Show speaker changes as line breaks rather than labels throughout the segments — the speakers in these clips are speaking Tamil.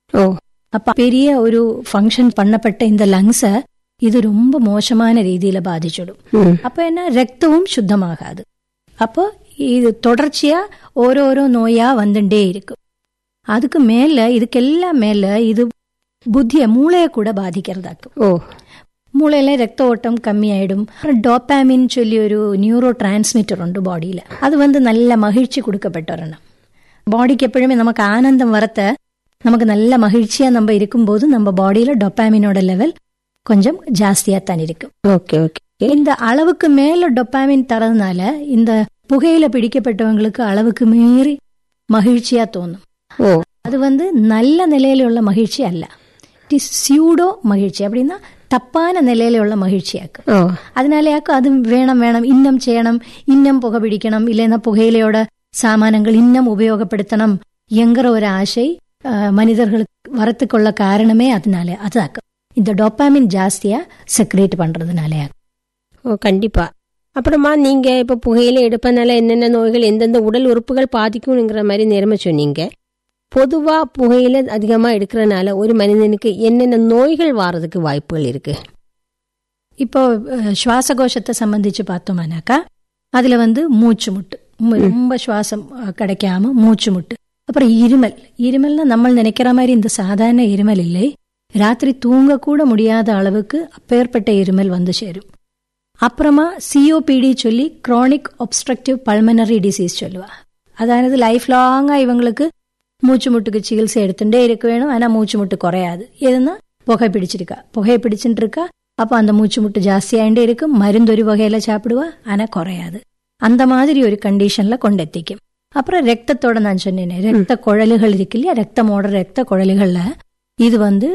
ஓ
அப்ப பெரிய ஒரு ஃபங்க்ஷன் பண்ணப்பட்ட இந்த லங்ஸ இது ரொம்ப மோசமான ரீதியில பாதிச்சிடும்
ம்
அப்ப என்ன ரத்தமும் சுத்தமாகாது அப்போ இது தொடர்ச்சியா ஓரோரோ நோயா வந்துட்டே இருக்கும் அதுக்கு மேல இதுக்கெல்லாம் மேல இது புத்திய மூளைய கூட பாதிக்கிறதாக்கும்
ஓ
മൂളയിലെ രക്ത ഓട്ടം കമ്മിയായിടും ഡോപ്പാമിൻ ചൊല്ലി ഒരു ന്യൂറോ ട്രാൻസ്മിറ്റർ ഉണ്ട് ബോഡിയിൽ അത് വന്ന് നല്ല മഹിഴ്ചി കൊടുക്കപ്പെട്ട ഒരെണ്ണം பாடிக்கு எப்பொழுதுமே நமக்கு ஆனந்தம் வரத்த நமக்கு நல்ல மகிழ்ச்சியா நம்ம இருக்கும்போது நம்ம பாடியில டொப்பாமினோட லெவல் கொஞ்சம் ஜாஸ்தியா தான் இருக்கும்
ஓகே ஓகே
இந்த அளவுக்கு மேல டொப்பாமின் தரதுனால இந்த புகையில பிடிக்கப்பட்டவங்களுக்கு அளவுக்கு மீறி மகிழ்ச்சியா தோணும்
ஓ
அது வந்து நல்ல நிலையிലുള്ള மகிழ்ச்சி அல்ல இட் இஸ் சியூடோ மகிழ்ச்சி அப்படின்னா தப்பான நிலையிലുള്ള மகிழ்ச்சியாக்கும்
ഓ
അതിനാലെയാക്കും അത് വേണം വേണം ഇന്നം ചെയ്യണം ഇന്നം പുക പിടിക്കണം ഇല്ലെന്ന പുകയിലയോட സാമാനങ്ങൾ ഇന്നം ഉപയോഗപ്പെടുത്തണം എങ്കற ഒരു ആശை மனிதர்களுக்கு வரத்துக்குள்ள காரணமே அதனால அதாக்கும் இந்த டோப்பாமின் ஜாஸ்தியா செக்ரேட் பண்றதுனாலயா
ஓ கண்டிப்பா அப்புறமா நீங்க இப்ப புகையில எடுப்பதனால என்னென்ன நோய்கள் எந்தெந்த உடல் உறுப்புகள் பாதிக்கும்ங்கிற மாதிரி நேரமா சொன்னீங்க பொதுவா புகையில அதிகமா எடுக்கிறனால ஒரு மனிதனுக்கு என்னென்ன நோய்கள் வாரதுக்கு வாய்ப்புகள் இருக்கு
இப்போ அஹ், சுவாசகோஷத்தை சம்பந்திச்சு பார்த்தோம்னாக்கா அதுல வந்து மூச்சு முட்டு ரொம்ப- ரொம்ப சுவாசம் அஹ், கிடைக்காம மூச்சு முட்டு அப்புறம் இருமல் இருமல்னா நம்ம நினைக்கிற மாதிரி இந்த சாதாரண இருமல் இல்லை ராத்திரி தூங்க கூட முடியாத அளவுக்கு அப்பேற்பட்ட இருமல் வந்து சேரும் அப்புறமா சிஓபிடி சொல்லி குரானிக் ஒப்ஸ்ட்ரக்டிவ் பல்மனரி டிசீஸ் சொல்லுவா அதாவது லைஃப் லாங்கா இவங்களுக்கு மூச்சு முட்டுக்கு சிகிச்சை எடுத்துட்டே இருக்க வேணும் ஆனா மூச்சு முட்டு குறையாது எதுனா புகை பிடிச்சிருக்கா புகை பிடிச்சிட்டு இருக்கா அப்ப அந்த மூச்சு முட்டு ஜாஸ்தியாயிட்டே இருக்கும் மருந்து ஒரு வகையில சாப்பிடுவா ஆனா குறையாது அந்த மாதிரி ஒரு கண்டிஷன்ல கொண்டெத்திக்கும் அப்புறம் ரத்தத்தோட நான் சொன்னேனே ரத்த குழலுகள் இருக்கு இல்லையா ரத்தமோட ரத்த குழலுகள்ல இது வந்து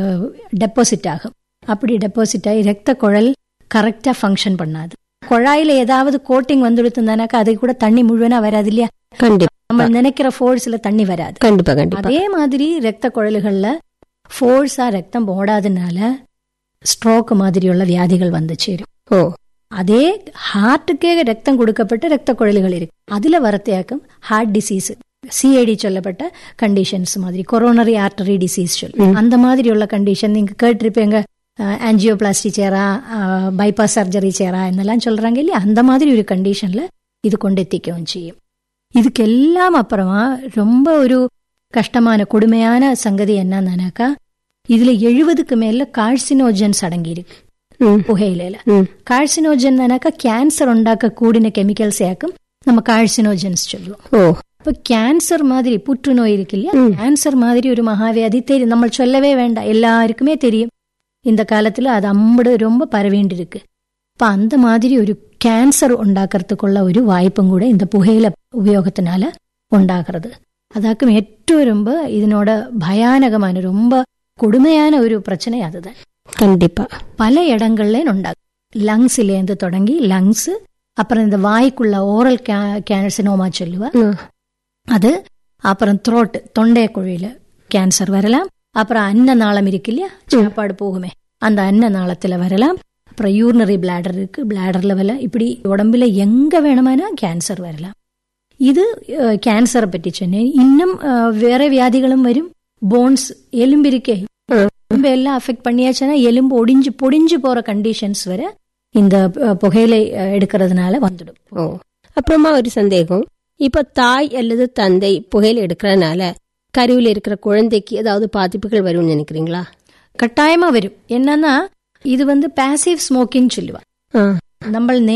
டெபாசிட் ஆகும் அப்படி டெபாசிட் ஆகி ரத்த குழல் கரெக்டா ஃபங்க்ஷன் பண்ணாது குழாயில ஏதாவது கோட்டிங் வந்துடுத்துனாக்கா அது கூட தண்ணி முழுவனா வராது இல்லையா
கண்டிப்பா
நம்ம நினைக்கிற ஃபோர்ஸ்ல தண்ணி வராது
கண்டிப்பா கண்டிப்பா
அதே மாதிரி ரத்த குழலுகள்ல ஃபோர்ஸா ரத்தம் போடாதனால ஸ்ட்ரோக் மாதிரியுள்ள வியாதிகள் வந்து சேரும்
ஓ
அதே ஹார்ட்டுக்கே ரத்தம் கொடுக்கப்பட்ட ரத்த குழலுகள் இருக்கு அதுல வரத்தையாக்கும் ஹார்ட் டிசீஸ் சிஐடி சொல்லப்பட்ட கண்டிஷன்ஸ் மாதிரி கொரோனரி ஆர்டரி டிசீஸ் சொல்லு அந்த மாதிரியுள்ள கண்டிஷன் நீங்க கேட்டிருப்பீங்க ஆன்ஜியோபிளாஸ்டி சேரா பைபாஸ் சர்ஜரி சேரா என்னெல்லாம் சொல்றாங்க இல்லையா அந்த மாதிரி ஒரு கண்டிஷன்ல இது கொண்டெத்திக்கவும் செய்யும் இதுக்கெல்லாம் அப்புறமா ரொம்ப ஒரு கஷ்டமான கொடுமையான சங்கதி என்னன்னாக்கா இதுல எழுபதுக்கு மேல கார்சினோஜன்ஸ் அடங்கி இருக்கு
ம்
புகையில
ம்
கார்சினோஜன் கேன்சர் உண்டாக்க கூடின கெமிக்கல்ஸ் ஆக்கும் நம்ம கார்சினோஜன்ஸ் சொல்லுவோம்
ஓ
இப்ப கேன்சர் மாதிரி புற்றுநோய் இருக்கு இல்லையா கேன்சர் மாதிரி ஒரு மகாவியாதி தெரியும் நம்ம சொல்லவே வேண்டாம் எல்லாருக்குமே தெரியும் இந்த காலத்துல அது அம்படு ரொம்ப பரவேண்டி இருக்கு இப்ப அந்த மாதிரி ஒரு கேன்சர் உண்டாக்குறதுக்குள்ள ஒரு வாய்ப்பும் கூட இந்த புகையில உபயோகத்தினால உண்டாகிறது அதாக்கும் ഏറ്റവും ரொம்ப இதனோட பயானகமான ரொம்ப கொடுமையான ஒரு பிரச்சனை அதுதான்
கண்டிப்பா
பல இடங்கள்ல உண்டாகும் லங்ஸ்லேருந்து தொடங்கி லங்ஸ் அப்புறம் இந்த வாய்க்குள்ள ஓரல் கேன்சனோமா சொல்லுவா
ம்.
அது அப்புறம் த்ரோட் தொண்டை குழியில கேன்சர் வரலாம் அப்புறம் அன்ன நாளம் இருக்கு இல்லையா சாப்பாடு போகுமே அந்த அன்ன நாளத்துல வரலாம் அப்புறம் யூரினரி பிளாடர் இருக்கு பிளாடர் லெவல இப்படி உடம்புல எங்க வேணுமானா கேன்சர் வரலாம் இது கேன்சரை பற்றி சொன்னேன் இன்னும் அஹ், வேற வியாதிகளும் வரும் போன்ஸ் எலும்பிருக்கே
ம்.
எலும்பு எல்லாம் அஃபெக்ட் பண்ணியாச்சுன்னா எலும்பு ஒடிஞ்சு பொடிஞ்சு போற கண்டிஷன்ஸ் வர இந்த அஹ், புகையிலை அஹ், எடுக்கிறதுனால வந்துடும்
ஓ அப்புறமா ஒரு சந்தேகம் இப்ப தாய் அல்லது தந்தை புகையில எடுக்கிறனால கருவில் இருக்கிற குழந்தைக்கு ஏதாவது பாதிப்புகள் வரும்னு நினைக்கிறீங்களா
கட்டாயமா வரும் என்னன்னா இது வந்து பாசிவ் ஸ்மோக்கிங் சொல்லுவா
ஆ
நம்ம